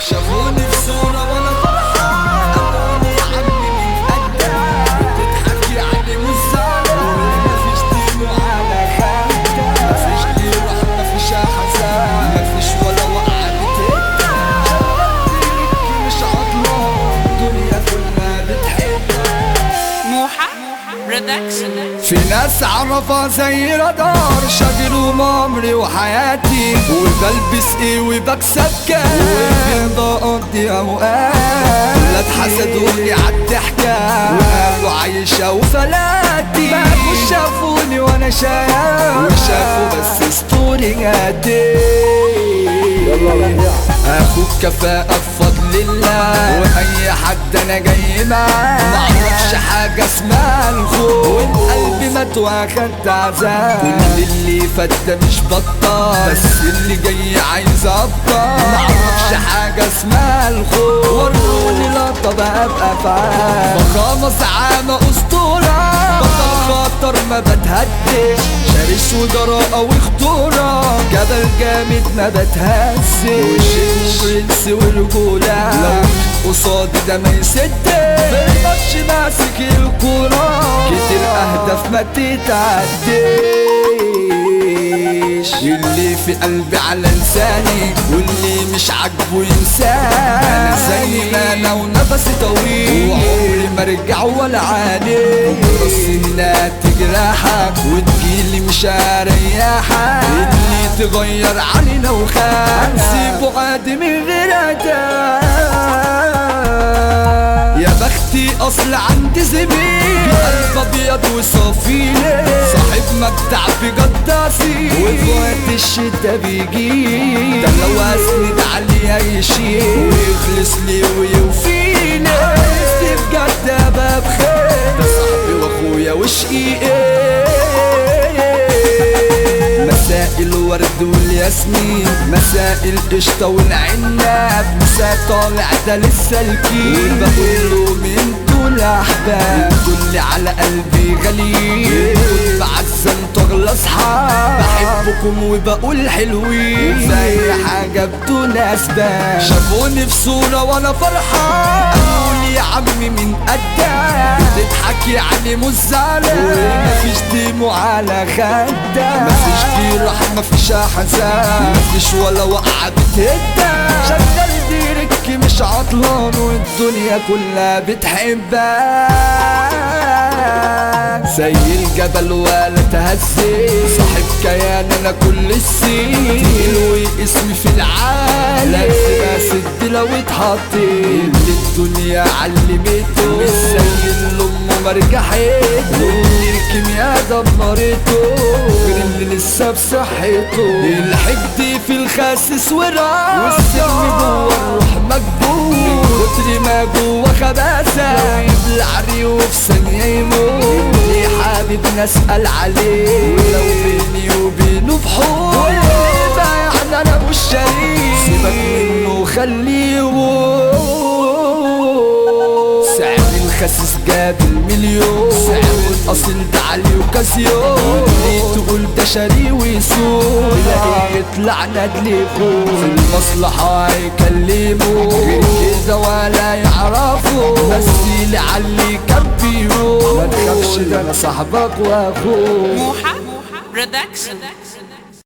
شافوني في صورة وانا فرحان قالوا لي يا عمي مين قدك بتضحك يعني مش زعلان مفيش دين وعلى خدك مفيش غير مفيش حزان مفيش ولا وقعة بتهدك مش عطلان الدنيا كلها بتحبك موحة برودكشن في ناس عرفها زي رادار شغلوا عمري وحياتي وبلبس ايه وبكسب كام وفين بقضي اوقات لا اتحسدوني عالضحكة وقالوا عايشة وفلاتي بقوا شافوني وانا شايف وشافوا بس ستورياتي اخوك كفاءة بفضل الله واي حد انا جاي معاه معرفش حاجة اسمها الخوف والقلب مات واخدت عذاب كل اللي فات ده مش بطال بس اللي جاي عايز ابطال معرفش حاجة اسمها الخوف وروني لقطة بقى بافعال فخامة زعامة اسطورة بطل خطر ما بتهدش شرس وجراءة وخطورة جبل جامد ما بتهزش وش برنس ورجولة لو قصادي ده ما يسدش في الماتش ماسك الكورة كتير اهداف ما تتعديش اللي في قلبي على لساني واللي مش عاجبه ينساني انا زي ما انا ونفسي طويل وعمري ما ارجع ولا عاني بس انها تجرحك وتجيلي مش هريحك اللي تغير علينا وخاف سيبه عادي من غير عتاب يا بختي اصل عندي زميل قلب ابيض وصافي صاحب مجدع بجد اصيل وفي وقت الشتا بيجي ده لو اسند عليه هيشيل ويخلص لي ويوفيني عرفت بجد ابقى بخير ده صاحبي واخويا وشقيقي مساء الورد والياسمين مساء القشطة والعناب مساء طالع ده لسه الكيل بقول له انتوا الاحباب كل على قلبي غليل كنت بعزة انتوا اغلى اصحاب بحبكم وبقول حلوين وفي اي حاجة بدون اسباب شافوني في صورة وانا فرحان قالوا لي يا عمي من قدك بتضحك يعني مش زعلان مفيش دموع على خدك مفيش جراح مفيش حزان مفيش ولا وقعة بتهدك شغال ديرك مش عطلان والدنيا كلها بتحبك زي الجبل ولا تهزي صاحب كيان انا كل السين تقيل اسمي في العالم لازم اسد لو اتحطيت اللي الدنيا علمته مش زي اللي امه ما رجحته اللي الكيمياء دمرته غير اللي لسه بصحته الحقد في الخاسس وراء والسم جوه الروح مكبوت من كتر ما جوه خباثة لو يبلع ريقه في ثانية يموت اللي حابب نسأل عليه ولو بيني وبينه بحور يعني انا مش شريك سيبك منه خليه يموت سعر الخسيس جاب المليون سعر الاصل ده علي وكاسيو اللي تقول ده شاري ويسوق تلاقيه يطلع ندلي فوق في المصلحة هيكلموا غير كده ولا يعرفوا بس اللي علي كان بيروح ما تخافش ده انا صاحبك واخوك موحة برودكشن